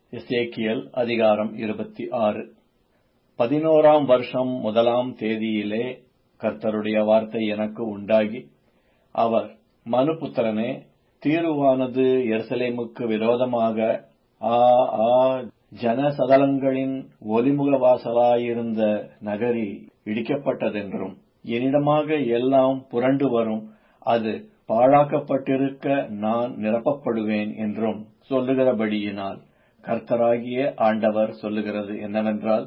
எசேக்கியேல் அதிகாரம் இருபத்தி ஆறு பதினோராம் வருஷம் முதலாம் தேதியிலே கர்த்தருடைய வார்த்தை எனக்கு உண்டாகி அவர் மனுபுத்திரனே தீருவானது எருசலேமுக்கு விரோதமாக ஆ ஆ ஜனசதலங்களின் ஒலிமுகவாசலாயிருந்த நகரி இடிக்கப்பட்டதென்றும் என்னிடமாக எல்லாம் புரண்டு வரும் அது பாழாக்கப்பட்டிருக்க நான் நிரப்பப்படுவேன் என்றும் சொல்லுகிறபடியினால் கர்த்தராகிய ஆண்டவர் சொல்லுகிறது என்னவென்றால்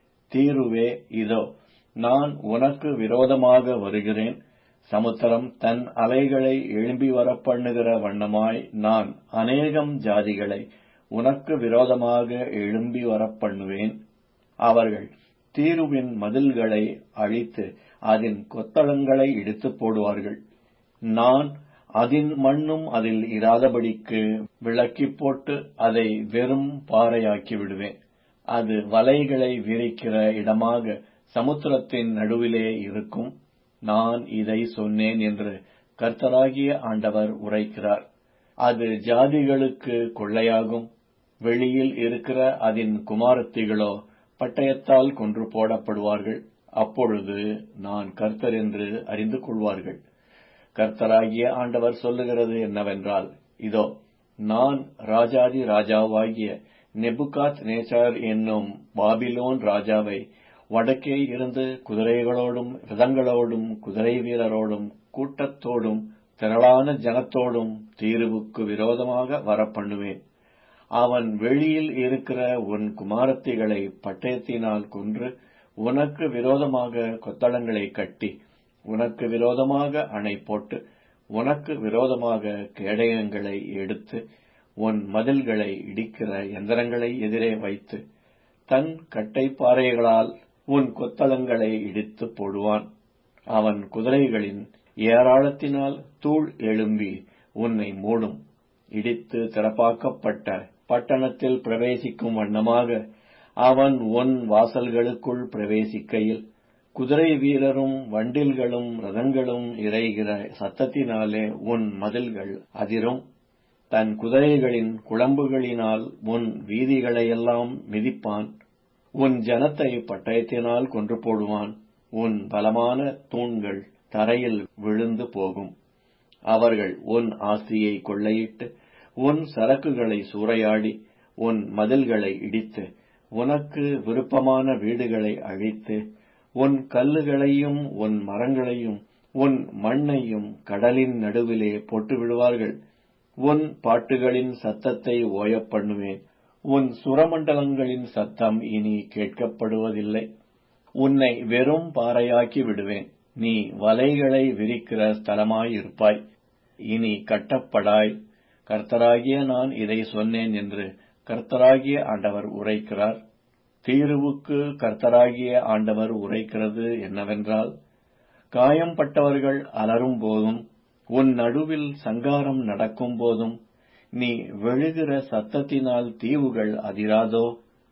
தீருவே இதோ நான் உனக்கு விரோதமாக வருகிறேன் சமுத்திரம் தன் அலைகளை எழும்பி வரப்பண்ணுகிற வண்ணமாய் நான் அநேகம் ஜாதிகளை உனக்கு விரோதமாக எழும்பி வரப்பண்ணுவேன் அவர்கள் தீருவின் மதில்களை அழித்து அதன் கொத்தளங்களை இடித்துப் போடுவார்கள் நான் அதின் மண்ணும் அதில் இராதபடிக்கு விளக்கிப் போட்டு அதை வெறும் பாறையாக்கி விடுவேன் அது வலைகளை விரிக்கிற இடமாக சமுத்திரத்தின் நடுவிலே இருக்கும் நான் இதை சொன்னேன் என்று கர்த்தராகிய ஆண்டவர் உரைக்கிறார் அது ஜாதிகளுக்கு கொள்ளையாகும் வெளியில் இருக்கிற அதன் குமாரத்திகளோ பட்டயத்தால் கொன்று போடப்படுவார்கள் அப்பொழுது நான் கர்த்தர் என்று அறிந்து கொள்வார்கள் கர்த்தராகிய ஆண்டவர் சொல்லுகிறது என்னவென்றால் இதோ நான் ராஜாதி ராஜாவாகிய நெபுகாத் நேச்சார் என்னும் பாபிலோன் ராஜாவை வடக்கே இருந்து குதிரைகளோடும் ரதங்களோடும் குதிரை வீரரோடும் கூட்டத்தோடும் திரளான ஜனத்தோடும் தீருவுக்கு விரோதமாக வரப்பண்ணுவேன் அவன் வெளியில் இருக்கிற உன் குமாரத்திகளை பட்டயத்தினால் கொன்று உனக்கு விரோதமாக கொத்தளங்களை கட்டி உனக்கு விரோதமாக அணை போட்டு உனக்கு விரோதமாக கேடயங்களை எடுத்து உன் மதில்களை இடிக்கிற எந்திரங்களை எதிரே வைத்து தன் கட்டைப்பாறைகளால் உன் கொத்தளங்களை இடித்து போடுவான் அவன் குதிரைகளின் ஏராளத்தினால் தூள் எழும்பி உன்னை மூடும் இடித்து திறப்பாக்கப்பட்ட பட்டணத்தில் பிரவேசிக்கும் வண்ணமாக அவன் உன் வாசல்களுக்குள் பிரவேசிக்கையில் குதிரை வீரரும் வண்டில்களும் ரதங்களும் இறைகிற சத்தத்தினாலே உன் மதில்கள் அதிரும் தன் குதிரைகளின் குழம்புகளினால் உன் வீதிகளையெல்லாம் மிதிப்பான் உன் ஜனத்தை பட்டயத்தினால் கொன்று போடுவான் உன் பலமான தூண்கள் தரையில் விழுந்து போகும் அவர்கள் உன் ஆஸ்தியை கொள்ளையிட்டு உன் சரக்குகளை சூறையாடி உன் மதில்களை இடித்து உனக்கு விருப்பமான வீடுகளை அழித்து உன் கல்லுகளையும் உன் மரங்களையும் உன் மண்ணையும் கடலின் நடுவிலே போட்டு விடுவார்கள் உன் பாட்டுகளின் சத்தத்தை ஓயப் பண்ணுவேன் உன் சுரமண்டலங்களின் சத்தம் இனி கேட்கப்படுவதில்லை உன்னை வெறும் பாறையாக்கி விடுவேன் நீ வலைகளை விரிக்கிற ஸ்தலமாயிருப்பாய் இனி கட்டப்படாய் கர்த்தராகிய நான் இதை சொன்னேன் என்று கர்த்தராகிய ஆண்டவர் உரைக்கிறார் தீருவுக்கு கர்த்தராகிய ஆண்டவர் உரைக்கிறது என்னவென்றால் காயம்பட்டவர்கள் அலரும் போதும் உன் நடுவில் சங்காரம் நடக்கும் போதும் நீ வெழுகிற சத்தத்தினால் தீவுகள் அதிராதோ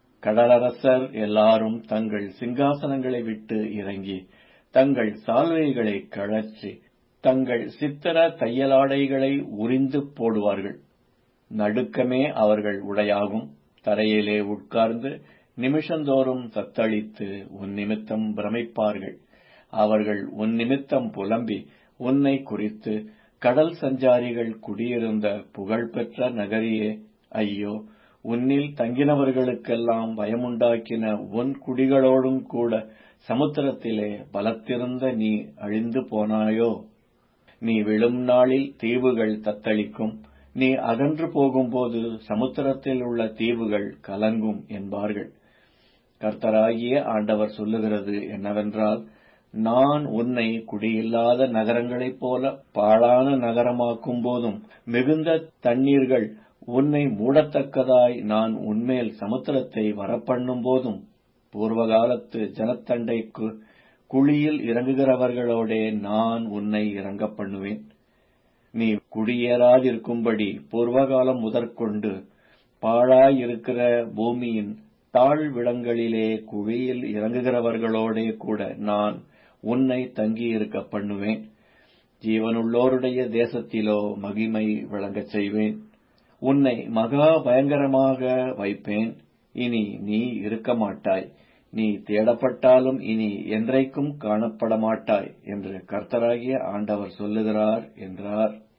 கடலரசர் எல்லாரும் தங்கள் சிங்காசனங்களை விட்டு இறங்கி தங்கள் சால்வைகளை கழற்றி தங்கள் சித்திர தையலாடைகளை உரிந்து போடுவார்கள் நடுக்கமே அவர்கள் உடையாகும் தரையிலே உட்கார்ந்து நிமிஷந்தோறும் தத்தளித்து உன் நிமித்தம் பிரமிப்பார்கள் அவர்கள் உன் நிமித்தம் புலம்பி உன்னை குறித்து கடல் சஞ்சாரிகள் குடியிருந்த புகழ்பெற்ற நகரியே ஐயோ உன்னில் தங்கினவர்களுக்கெல்லாம் பயமுண்டாக்கின உன் குடிகளோடும் கூட சமுத்திரத்திலே பலத்திருந்த நீ அழிந்து போனாயோ நீ விழும் நாளில் தீவுகள் தத்தளிக்கும் நீ அகன்று போகும்போது சமுத்திரத்தில் உள்ள தீவுகள் கலங்கும் என்பார்கள் கர்த்தராகிய ஆண்டவர் சொல்லுகிறது என்னவென்றால் நான் உன்னை குடியில்லாத நகரங்களைப் போல பாழான நகரமாக்கும் போதும் மிகுந்த தண்ணீர்கள் உன்னை மூடத்தக்கதாய் நான் உன்மேல் சமுத்திரத்தை வரப்பண்ணும் போதும் பூர்வகாலத்து ஜனத்தண்டைக்கு குழியில் இறங்குகிறவர்களோடே நான் உன்னை இறங்க பண்ணுவேன் நீ குடியேறாதிருக்கும்படி பூர்வகாலம் முதற்கொண்டு பாழாயிருக்கிற பூமியின் தாழ்விடங்களிலே குழியில் இறங்குகிறவர்களோடே கூட நான் உன்னை தங்கியிருக்க பண்ணுவேன் ஜீவனுள்ளோருடைய தேசத்திலோ மகிமை விளங்கச் செய்வேன் உன்னை மகா பயங்கரமாக வைப்பேன் இனி நீ இருக்க மாட்டாய் நீ தேடப்பட்டாலும் இனி என்றைக்கும் காணப்பட மாட்டாய் என்று கர்த்தராகிய ஆண்டவர் சொல்லுகிறார் என்றார்